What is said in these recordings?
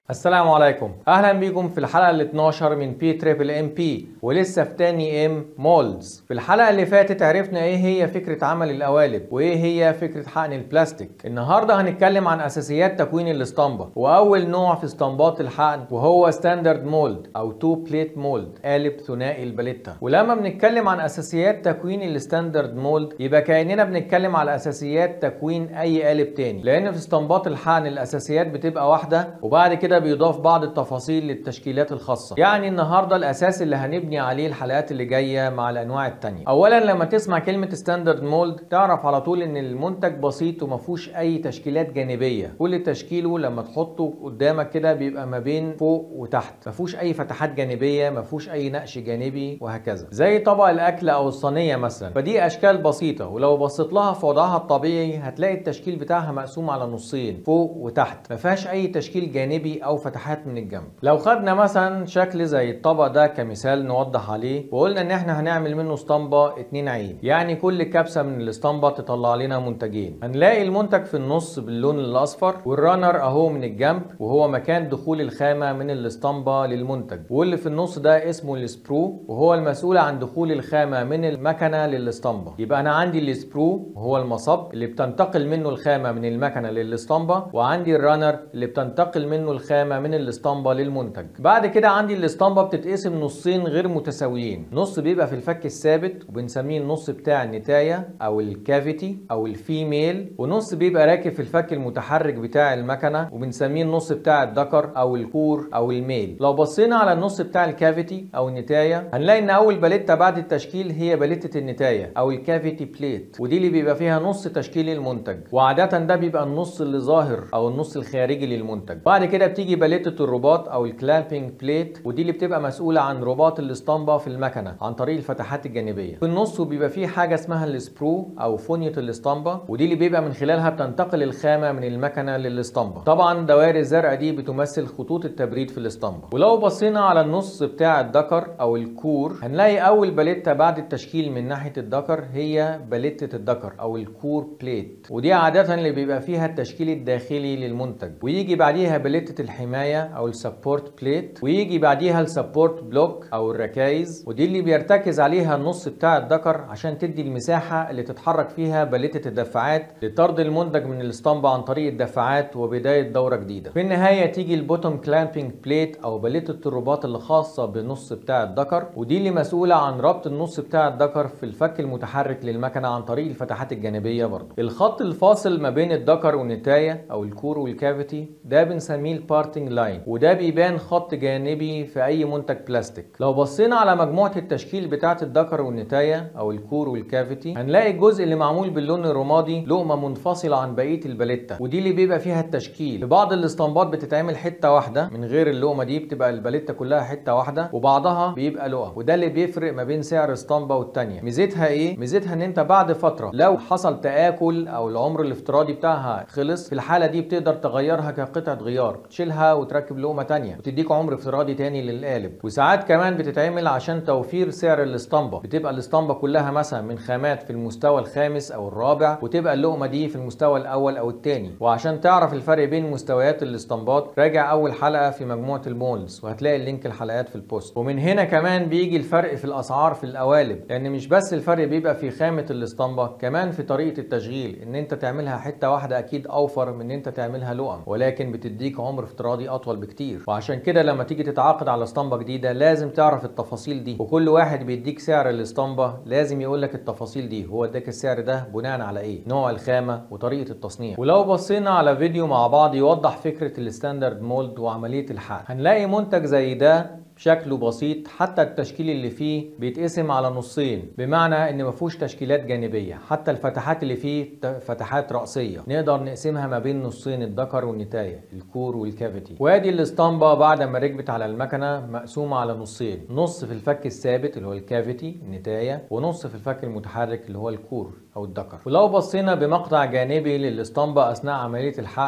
السلام عليكم اهلا بيكم في الحلقه ال 12 من بي تريبل ام بي ولسه في تاني ام مولدز في الحلقه اللي فاتت عرفنا ايه هي فكره عمل القوالب وايه هي فكره حقن البلاستيك النهارده هنتكلم عن اساسيات تكوين الاسطمبه واول نوع في اسطمبات الحقن وهو ستاندرد مولد او تو بليت مولد قالب ثنائي الباليتا ولما بنتكلم عن اساسيات تكوين الستاندرد مولد يبقى كاننا بنتكلم على اساسيات تكوين اي قالب تاني لان في اسطمبات الحقن الاساسيات بتبقى واحده وبعد كده بيضاف بعض التفاصيل للتشكيلات الخاصة يعني النهاردة الأساس اللي هنبني عليه الحلقات اللي جاية مع الأنواع التانية أولا لما تسمع كلمة ستاندرد مولد تعرف على طول إن المنتج بسيط ومفهوش أي تشكيلات جانبية كل تشكيله لما تحطه قدامك كده بيبقى ما بين فوق وتحت مفهوش أي فتحات جانبية مفهوش أي نقش جانبي وهكذا زي طبق الأكل أو الصينية مثلا فدي أشكال بسيطة ولو بصيت لها في وضعها الطبيعي هتلاقي التشكيل بتاعها مقسوم على نصين فوق وتحت مفيهاش أي تشكيل جانبي أو فتحات من الجنب لو خدنا مثلا شكل زي الطبق ده كمثال نوضح عليه وقلنا ان احنا هنعمل منه اسطمبة اتنين عين يعني كل كبسة من الاسطمبة تطلع لنا منتجين هنلاقي المنتج في النص باللون الاصفر والرانر اهو من الجنب وهو مكان دخول الخامة من الاسطمبة للمنتج واللي في النص ده اسمه السبرو وهو المسؤول عن دخول الخامة من المكنة للاسطمبة يبقى انا عندي السبرو وهو المصب اللي بتنتقل منه الخامة من المكنة للاسطمبة وعندي الرانر اللي بتنتقل منه الخامة من الاسطمبة للمنتج بعد كده عندي الاسطمبة بتتقسم نصين غير متساويين نص بيبقى في الفك الثابت وبنسميه النص بتاع النتاية او الكافيتي او الفيميل ونص بيبقى راكب في الفك المتحرك بتاع المكنة وبنسميه النص بتاع الذكر او الكور او الميل لو بصينا على النص بتاع الكافيتي او النتاية هنلاقي ان اول باليتة بعد التشكيل هي باليتة النتاية او الكافيتي بليت ودي اللي بيبقى فيها نص تشكيل المنتج وعادة ده بيبقى النص اللي ظاهر او النص الخارجي للمنتج بعد كده بتيجي باليتة الرباط او الكلامبينج بليت ودي اللي بتبقى مسؤوله عن رباط الاسطمبه في المكنه عن طريق الفتحات الجانبيه في النص بيبقى فيه حاجه اسمها السبرو او فونيه الاسطمبه ودي اللي بيبقى من خلالها بتنتقل الخامه من المكنه للاسطمبه طبعا دوائر الزرقاء دي بتمثل خطوط التبريد في الاسطمبه ولو بصينا على النص بتاع الذكر او الكور هنلاقي اول باليته بعد التشكيل من ناحيه الذكر هي باليته الذكر او الكور بليت ودي عاده اللي بيبقى فيها التشكيل الداخلي للمنتج ويجي بعديها باليته الحمايه او السبورت بليت ويجي بعديها السبورت بلوك او الركايز ودي اللي بيرتكز عليها النص بتاع الذكر عشان تدي المساحه اللي تتحرك فيها باليته الدفاعات لطرد المنتج من الاسطمبه عن طريق الدفاعات وبدايه دوره جديده في النهايه تيجي البوتوم كلامبينج بليت او باليته الرباط اللي خاصه بالنص بتاع الذكر ودي اللي مسؤوله عن ربط النص بتاع الذكر في الفك المتحرك للمكنه عن طريق الفتحات الجانبيه برضه الخط الفاصل ما بين الذكر والنتايه او الكور والكافيتي ده بنسميه البارتنج لاين وده بيبان خط جانبي في اي منتج بلاستيك لو بصينا على مجموعه التشكيل بتاعه الذكر والنتايه او الكور والكافيتي هنلاقي الجزء اللي معمول باللون الرمادي لقمه منفصله عن بقيه الباليتا ودي اللي بيبقى فيها التشكيل في بعض الاسطمبات بتتعمل حته واحده من غير اللقمه دي بتبقى الباليتا كلها حته واحده وبعضها بيبقى لقم وده اللي بيفرق ما بين سعر اسطمبه والتانيه ميزتها ايه ميزتها ان انت بعد فتره لو حصل تاكل او العمر الافتراضي بتاعها خلص في الحاله دي بتقدر تغيرها كقطعه غيار تشيلها وتركب لقمه تانية وتديك عمر افتراضي تاني للقالب وساعات كمان بتتعمل عشان توفير سعر الاسطمبه بتبقى الاسطمبه كلها مثلا من خامات في المستوى الخامس او الرابع وتبقى اللقمه دي في المستوى الاول او الثاني وعشان تعرف الفرق بين مستويات الاسطمبات راجع اول حلقه في مجموعه المولز وهتلاقي اللينك الحلقات في البوست ومن هنا كمان بيجي الفرق في الاسعار في القوالب لان مش بس الفرق بيبقى في خامه الاسطمبه كمان في طريقه التشغيل ان انت تعملها حته واحده اكيد اوفر من ان انت تعملها لقم ولكن بتديك عمر افتراضي اطول بكتير وعشان كده لما تيجي تتعاقد على اسطمبه جديده لازم تعرف التفاصيل دي وكل واحد بيديك سعر الاسطمبه لازم يقول لك التفاصيل دي هو اداك السعر ده بناء على ايه نوع الخامه وطريقه التصنيع ولو بصينا على فيديو مع بعض يوضح فكره الستاندرد مولد وعمليه الحقن هنلاقي منتج زي ده شكله بسيط حتى التشكيل اللي فيه بيتقسم على نصين بمعنى ان ما فيهوش تشكيلات جانبيه حتى الفتحات اللي فيه فتحات رأسيه نقدر نقسمها ما بين نصين الذكر والنتايه الكور والكافيتي وادي الاسطمبه بعد ما ركبت على المكنه مقسومه على نصين نص في الفك الثابت اللي هو الكافيتي النتايه ونص في الفك المتحرك اللي هو الكور او الذكر ولو بصينا بمقطع جانبي للاسطمبه اثناء عمليه الحقن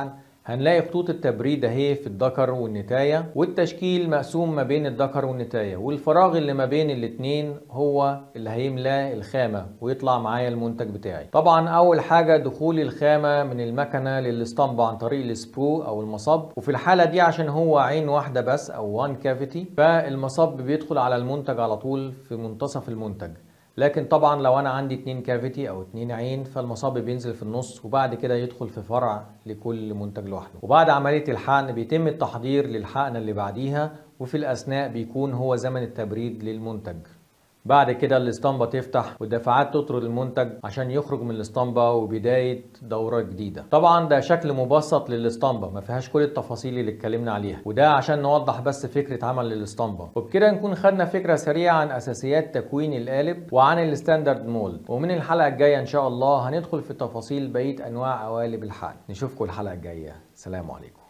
هنلاقي خطوط التبريد اهي في الذكر والنتاية والتشكيل مقسوم ما بين الذكر والنتاية والفراغ اللي ما بين الاتنين هو اللي هيملاه الخامة ويطلع معايا المنتج بتاعي طبعا اول حاجة دخول الخامة من المكنة للاسطمبة عن طريق السبرو او المصب وفي الحالة دي عشان هو عين واحدة بس او وان كافيتي فالمصب بيدخل على المنتج على طول في منتصف المنتج لكن طبعا لو انا عندي اتنين كافيتي او اتنين عين فالمصاب بينزل في النص وبعد كده يدخل في فرع لكل منتج لوحده وبعد عملية الحقن بيتم التحضير للحقنة اللي بعديها وفي الاثناء بيكون هو زمن التبريد للمنتج بعد كده الاسطمبة تفتح والدفعات تطرد المنتج عشان يخرج من الاسطمبة وبداية دورة جديدة طبعا ده شكل مبسط للاسطمبة ما فيهاش كل التفاصيل اللي اتكلمنا عليها وده عشان نوضح بس فكرة عمل للاسطمبة وبكده نكون خدنا فكرة سريعة عن اساسيات تكوين القالب وعن الستاندرد مولد ومن الحلقة الجاية ان شاء الله هندخل في تفاصيل بقية انواع قوالب الحقن نشوفكم الحلقة الجاية سلام عليكم